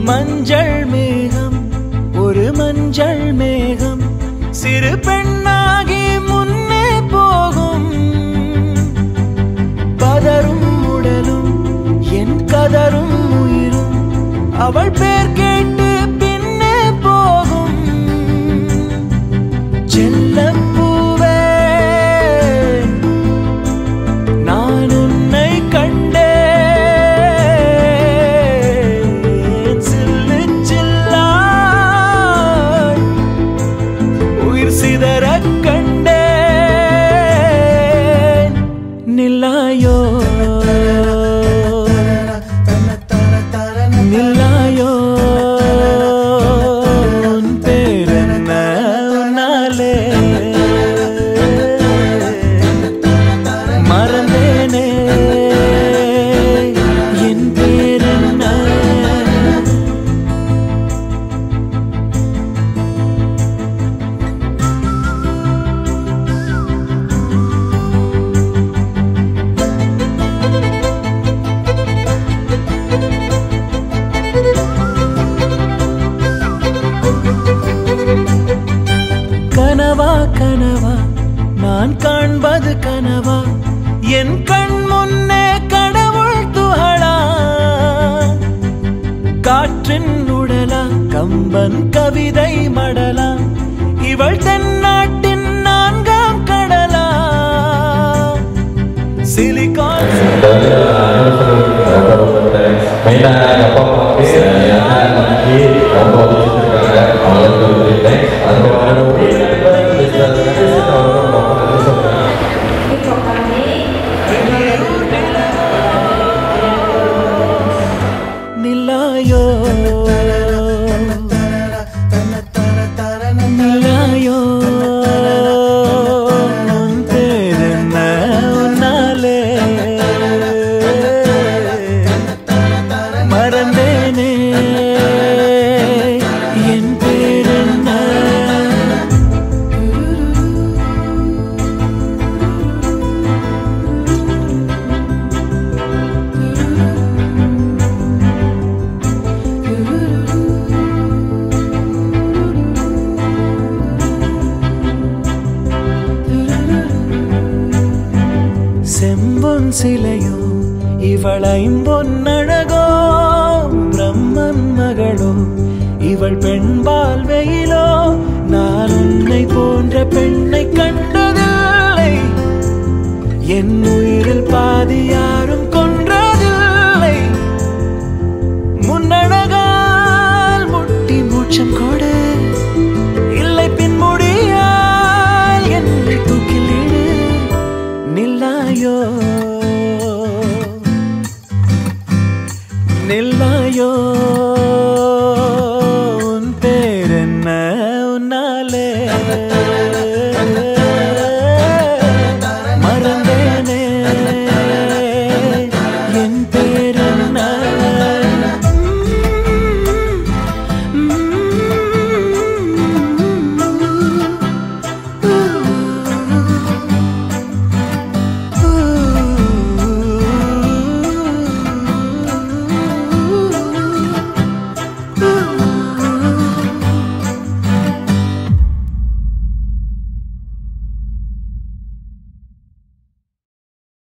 மஞ்சள் மேகம் ஒரு மஞ்சள் மேகம் சிறு பெண்ணாகி முன்னே போகும் பதரும் உடலும் என் கதரும் உயிரும் அவள் பேர் கேட்டு பின்னே போகும் செல்லப்பூவே நான் உன்னை கண்டேன் சில்லு சில்லாய் உயிர் சிதறக் கண்டேன் நில்லாயோ நில்லாயோ உன் பேரென்ன உன்னாலே மறந்தேனே என் பேரென்ன கனவா கனவா நான் காண்பது கனவா என் கண் முன்னே கடவுள் துகளா காற்றின் உடலா கம்பன் கவிதை மடலா இவள் தென்னாட்டின் நான்காம் கடலா சிலிகான் மெயினா எங்கள் அப்பா அம்மாவுக்கு என் அண்ணன் தம்பி ரொம்ப பிடிச்சிருக்காங்க அவங்களுக்கு ஒரு தேங்க்ஸ் அதுக்கப்புறம் நில்லாயோ நில்லாயோ உன் பேரென்ன உன்னாலே மறந்தேனே என் பேரென்ன செம்பொன் சிலையோ இவள் ஐம்பொன்னழகோ பிரம்மன் மகளோ இவள் பெண்பால் வெயிலோ நான் உன்னை போன்ற பெண்ணை கண்டதில்லை என் உயிரில் பாதி யாரும் கொன்றதில்லை முன்னழகால் முட்டி மூச்சம் கொடு இல்லை பின்முடியால் என்னை தூக்கிலிடு நில்லாயோ நில்லாயோ